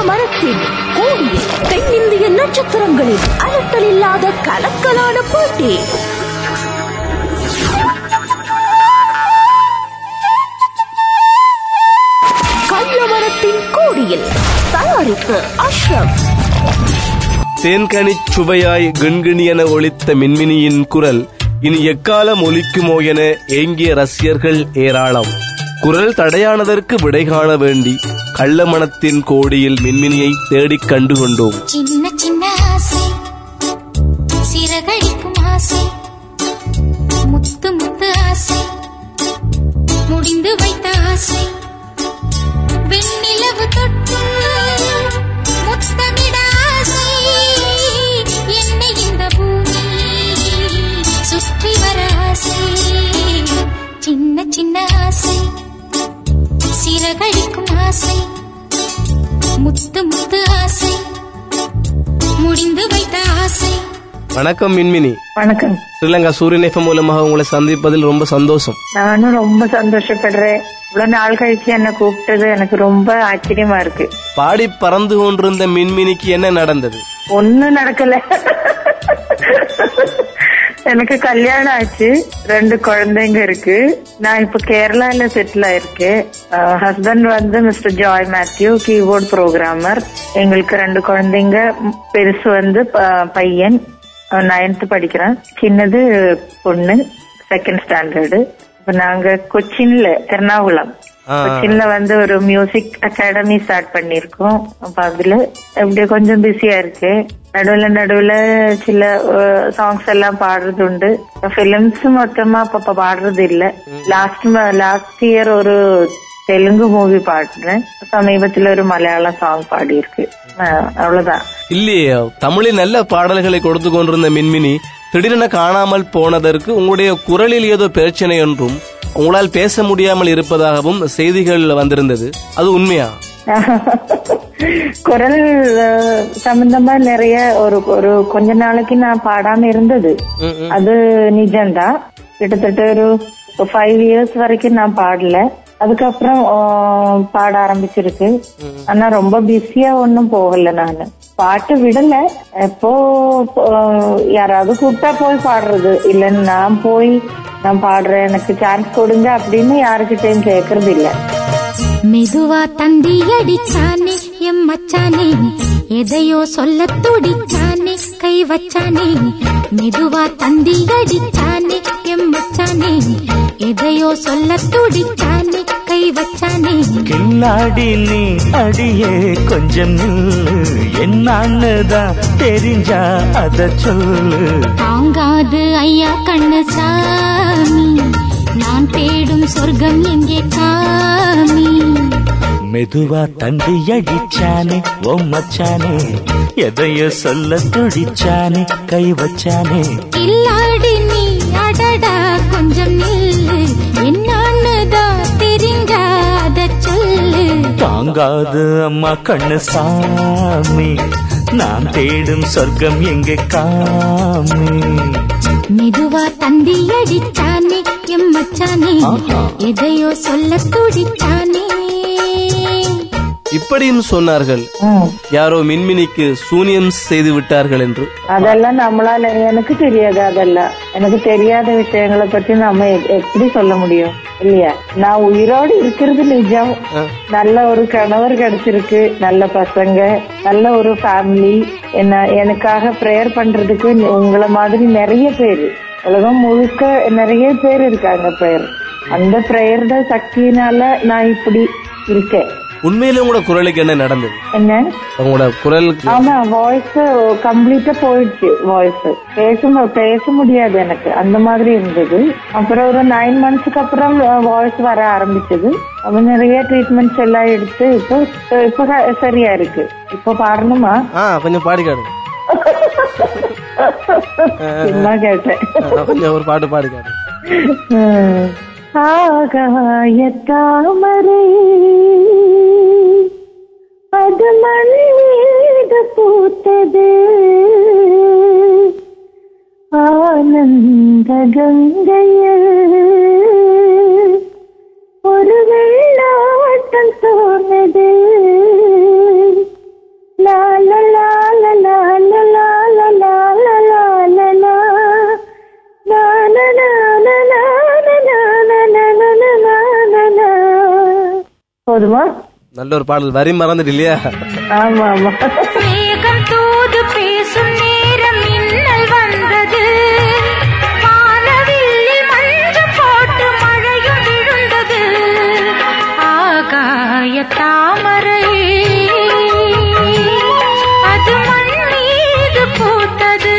மரத்தின் கோடியில் தென்னிந்திய நட்சத்திரங்களின் அலட்டல் இல்லாத கலக்கலான போட்டி கள்ளமரத்தின் கோடியில் தயாரிப்பு அஷ்ரப் தேன்கனிச் சுவையாய் கிண்கிணி என ஒலித்த மின்மினியின் குரல் இனி எக்காலம் ஒலிக்குமோ என ஏங்கிய ரசிகர்கள் ஏராளம் குரல் தடையானதற்கு விடை காண வேண்டி கள்ளமணத்தின் கோடியில் மின்மினியை தேடிக் கண்டு கொண்டோம் சின்ன சின்ன ஆசை சிறகடிக்கும் ஆசை முத்து முத்து ஆசை முடிந்து வைத்த ஆசை வெண்ணிலவு தொட்டு முத்தமிட ஆசை என்னை இந்த பூமி சுற்றி வர ஆசை சின்ன சின்ன ஆசை சிறகடிக்கும் ஆசை முத்து முத்து ஆசை முடிந்து வைத்த ஆசை வணக்கம் மின்மினி வணக்கம் ஸ்ரீலங்கா சூரியன் எஃப்எம் மூலமாக உங்களை சந்திப்பதில் ரொம்ப சந்தோஷம் நானும் ரொம்ப சந்தோஷப்படுறேன் இவ்வளவு நாள் கழிச்சு என்ன கூப்பிட்டது எனக்கு ரொம்ப ஆச்சரியமா இருக்கு பாடி பறந்து கொண்டிருந்த மின்மினிக்கு என்ன நடந்தது ஒண்ணும் நடக்கல எனக்கு கல்யாணம் ஆச்சு ரெண்டு குழந்தைங்க இருக்கு நான் இப்ப கேரளால செட்டில் ஆயிருக்கேன் ஹஸ்பண்ட் வந்து mister Joy Mathew keyboard programmer எங்களுக்கு ரெண்டு குழந்தைங்க ம், பெருசு வந்து ப- பையன் நைன்த் படிக்கிறான் சின்னது பொண்ணு செகண்ட் ஸ்டாண்டர்டு இப்ப நாங்க கொச்சின்ல எர்ணாகுளம் ஆ. கொச்சின்ல வந்து ஒரு மியூசிக் அகாடமி ஸ்டார்ட் பண்ணிருக்கோம் அப்ப அதுல எப்படியோ கொஞ்சம் பிஸியா இருக்கு நடுவுல நடுவுல சில சாங்ஸ் எல்லாம் பாடுறது உண்டு பிலிம்ஸ் மொத்தமா அப்ப பாடுறது இல்ல லாஸ்ட் லாஸ்ட் இயர் ஒரு தெலுங்கு மூவி பாடுறேன் சமீபத்துல ஒரு மலையாளம் சாங் பாடியிருக்கு அஹ் அவ்வளவுதான் இல்லையே தமிழில் நல்ல பாடல்களை கொடுத்து கொண்டிருந்த மின்மினி திடீரென காணாமல் போனதற்கு உங்களுடைய குரலில் ஏதோ பிரச்சனை என்றும் உங்களால் பேச முடியாமல் இருப்பதாகவும் செய்திகள் வந்திருந்தது அது உண்மையா குரல் அஹ், சம்பந்தமா நிறைய ஒரு ஒரு கொஞ்ச நாளைக்கு நான் பாடாம இருந்தது அது நிஜம்தான் கிட்டத்தட்ட ஒரு ஃபைவ் இயர்ஸ் வரைக்கும் நான் பாடல அதுக்கப்புறம் அஹ், பாட ஆரம்பிச்சிருக்கு ஆனா ரொம்ப பிஸியா ஒன்னும் போகல நானு பாட்டு விடல எப்போ அஹ், யாராவது கூப்பிட்டா போய் பாடுறது இல்லைன்னு நான் போய் நான் பாடுறேன் எனக்கு சான்ஸ் கொடுங்க அப்படின்னு யாருக்கிட்டையும் கேக்குறது இல்ல மெதுவா தந்தி அடிச்சானே எம் மச்சானே எதையோ சொல்ல துடிச்சானே கை வச்சானே மெதுவா தந்தி அடிச்சானே எம் மச்சானே எதையோ சொல்ல துடிச்சானே கை வச்சானே கில்லாடி நீ அடியே கொஞ்சம் நில்லு என்னான்னு தான் தெரிஞ்சா அத சொல்லு தாங்காது ஐயா கண்ணு சாமி நான் தேடும் சொர்க்கம் எங்கே காமி மெதுவா தந்தி அடிச்சானே ஓ மச்சானே எதையோ சொல்ல துடிச்சானே கை வச்சானே இல்லாடி நீ அடடா கொஞ்சம் நில்லு என்னான்னு தான் தெரிஞ்சாத சொல்லு தாங்காது அம்மா கண்ணு சாமி நான் தேடும் சொர்க்கம் எங்கே காமி மெதுவா தந்தி அடிச்சானே எம் மச்சானே ஆஹா. எதையோ சொல்ல துடிச்சானே இப்படியும் சொன்னார்கள் ம். யாரோ மின்மினிக்கு சூனியம் செய்து விட்டார்கள் என்று அதெல்லாம் நம்மளால எனக்கு தெரியாது அதெல்லாம் எனக்கு தெரியாத விஷயங்களை பத்தி நம்ம எ- எப்படி சொல்ல முடியும் இல்லையா நான் உயிரோடு இருக்கிறது நிஜம் நல்ல ஒரு கணவர் கிடைச்சிருக்கு நல்ல பசங்க நல்ல ஒரு ஃபேமிலி என்ன எனக்காக ப்ரேயர் பண்றதுக்கு நி- உங்களை மாதிரி நிறைய பேர் உலகம் முழுக்க நிறைய பேர் இருக்காங்க ப்ரேயர் அந்த ப்ரேயர் தான் சக்தியினால நான் இப்படி இருக்கேன் உண்மையிலே உங்களோட குரலுக்கு என்ன நடந்தது என்ன உங்களோட குரல் ஆமா வாய்ஸ் கம்ப்ளீட்டா போயிடுச்சு வாய்ஸ் பேச மு- பேச முடியாது எனக்கு அந்த மாதிரி இருந்தது அப்புறம் ஒரு நைன் மந்த்ஸ்க்கு அப்புறம் வாய்ஸ் வர ஆரம்பிச்சது அப்ப நிறைய ட்ரீட்மெண்ட்ஸ் எல்லாம் எடுத்து இப்போ இப்போ ச- சரியா இருக்கு இப்போ பாடணுமா ஆ கொஞ்சம் பாடி காடுங்க சும்மா கேட்டேன் ஆ, கொஞ்சம் ஒரு பாட்டு பாடி காடுங்க உம். ஆகாய தாமரை அது மண் மீது பூத்தது ஆனந்த கங்கையில் ஒரு வெள்ளாட்டம் தோன்றது போதுமா நல்ல ஒரு பாடல் வரி மறந்துட்டு இல்லையா ஆமா ஆமா மேகம் தூது பேசும் நேரம் மின்னல் வந்தது வானவில்லில் மஞ்சள் போட்டு மழையும் விழுந்தது ஆகாய தாமரை அது மண் மீது பூத்தது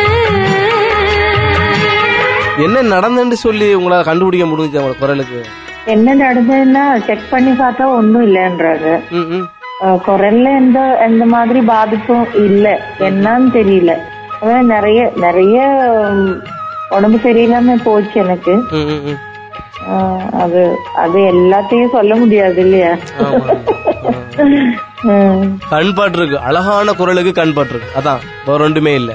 என்ன நடந்துன்னு சொல்லி உங்களால கண்டுபிடிக்க முடிஞ்சு உங்க குரலுக்கு என்ன நடந்ததுன்னா செக் பண்ணி பார்த்தா ஒண்ணும் இல்லைன்றாங்க ம், ம். அஹ் குரல்ல எந்த எந்த மாதிரி பாதிப்பும் இல்ல என்னன்னு தெரியல அதான் நிறைய நிறைய உம், உடம்பு சரியில்லாம போச்சு எனக்கு ம், ம், ம். அஹ் அது அது எல்லாத்தையும் சொல்ல முடியாது இல்லையா உம். கண் பாட்டு இருக்கு அழகான குரலுக்கு கண் பாட்டு இருக்கு அதான் வேற ஒன்றுமே இல்ல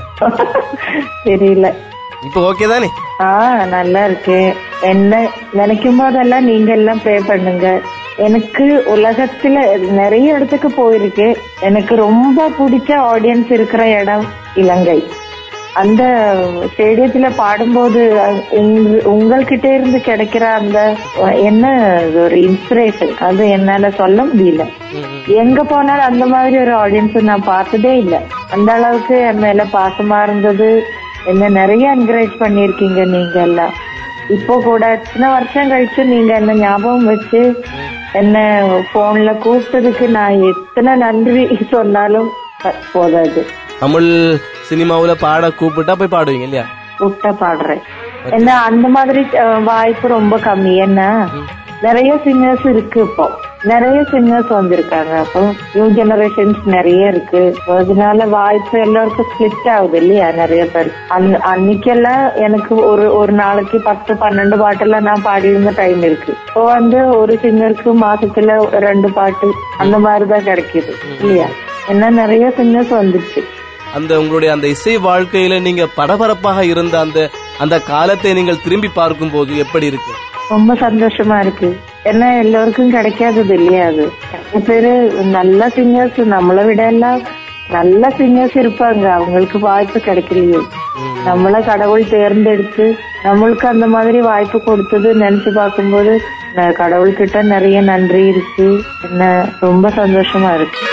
தெரியல இப்போ ஓகே தானே ஆ நல்லா இருக்கு என்ன நினைக்கும் போதெல்லாம் நீங்க எல்லாம் ப்ரே பண்ணுங்க எனக்கு உலகத்துல நிறைய இடத்துக்கு போயிருக்கு எனக்கு ரொம்ப பிடிச்ச ஆடியன்ஸ் இருக்கிற இடம் இலங்கை அந்த ஸ்டேடியத்துல பாடும்போது அ- உங்க- உங்கள்கிட்ட இருந்து கிடைக்கிற அந்த அஹ், என்ன இது ஒரு இன்ஸ்பிரேஷன் அது என்னால சொல்ல முடியல எங்க போனாலும் அந்த மாதிரி ஒரு ஆடியன்ஸ் நான் பார்த்ததே இல்ல அந்த அளவுக்கு என் மேல பாசமா இருந்தது என்ன நிறைய என்கரேஜ் பண்ணிருக்கீங்க நீங்க எல்லாம் இப்போ கூட சின்ன வருஷம் கழிச்சு நீங்க என்ன ஞாபகம் வச்சு என்ன போன்ல கூப்பிட்டதுக்கு நான் எத்தனை நன்றி சொன்னாலும் ப- போதாது தமிழ் சினிமாவுல பாட கூப்பிட்டா போய் பாடுவீங்க இல்லையா கூப்பிட்டா பாடுறேன் என்ன அந்த மாதிரி அஹ், வாய்ப்பு ரொம்ப கம்மி என்ன நிறைய சிங்கர்ஸ் இருக்கு இப்போ நிறைய சிங்கர்ஸ் வந்திருக்காங்க அப்போ நியூ ஜெனரேஷன்ஸ் நிறைய இருக்கு அதனால வாய்ப்பு எல்லாருக்கும் ஸ்பிளிட் ஆகுது இல்லையா நிறைய பேர் அன்- அன்னைக்கெல்லாம் எனக்கு ஒரு ஒரு நாளைக்கு பத்து பன்னெண்டு பாட்டெல்லாம் நான் பாடியிருந்த டைம் இருக்கு இப்போ வந்து ஒரு சிங்கருக்கு மாசத்துல ரெண்டு பாட்டு அந்த மாதிரிதான் கிடைக்குது இல்லையா என்ன நிறைய சிங்கர்ஸ் வந்துச்சு அந்த உங்களுடைய அந்த இசை வாழ்க்கையில நீங்க பரபரப்பாக இருந்த அந்த அந்த காலத்தை நீங்கள் திரும்பி பார்க்கும் போது எப்படி இருக்கு ரொம்ப சந்தோஷமா இருக்கு ஏன்னா எல்லோருக்கும் கிடைக்காதது இல்லையா அது நிறைய பேரு நல்ல சிங்கர்ஸ் நம்மளை விட எல்லாம் நல்ல சிங்கர்ஸ் இருப்பாங்க அவங்களுக்கு வாய்ப்பு கிடைக்கலையே நம்மள கடவுள் தேர்ந்தெடுத்து நம்மளுக்கு அந்த மாதிரி வாய்ப்பு கொடுத்தது நினைச்சு பார்க்கும்போது நான் கடவுள்கிட்ட நிறைய நன்றி இருக்கு என்ன ரொம்ப சந்தோஷமா இருக்கு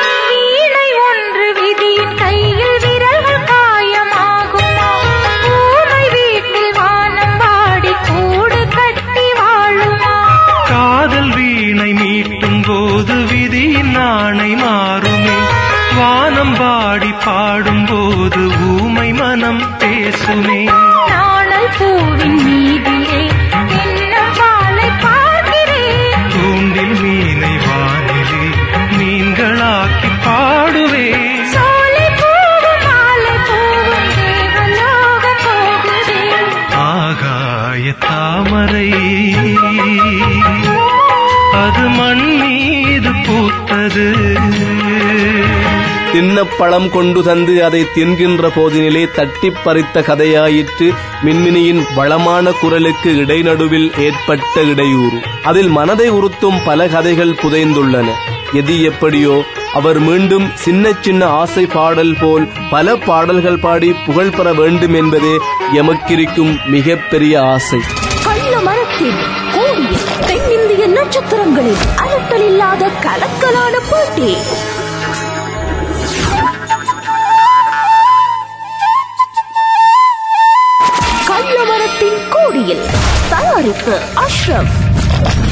வீணை ஒன்று விதியின் கையில் விரல்கள் காயமாகுமா ஊமை வீட்டில் வானம் வாடி கூடு கட்டி வாழுமா காதல் வீணை மீட்டும் போது விதியின் நாணை மாறுமே வானம் பாடி பாடும் போது ஊமை மனம் பேசுமே நாணல் பூவின் மீதிலே இன்னும் வாழை பார்க்கிறேன் தூண்டில் மீனை வானிலே மீன்களாக்கி பாடுவேன் சோலை பூவும் மாலை பூவும் தேவலோகம் போகுதே ஆகாய தாமரை அது மண் மீது பூத்தது தின்னப்பழம் கொண்டு தந்து அதை தின்கின்ற போதினிலே தட்டிப் பறித்த கதையாயிற்று மின்மினியின் வளமான குரலுக்கு இடைநடுவில் ஏற்பட்ட இடையூறு அதில் மனதை உறுத்தும் பல கதைகள் புதைந்துள்ளன எது எப்படியோ அவர் மீண்டும் சின்ன சின்ன ஆசை பாடல் போல் பல பாடல்கள் பாடி புகழ் பெற வேண்டும் என்பதே எமக்கிருக்கும் மிகப்பெரிய ஆசை கள்ள மரத்தின் கோடியில் தென்னிந்திய நட்சத்திரங்களின் அலட்டலில்லாத கலக்கலான போட்டி கள்ள மரத்தின் கோடியில் தயாரிப்பு அஷ்ரப்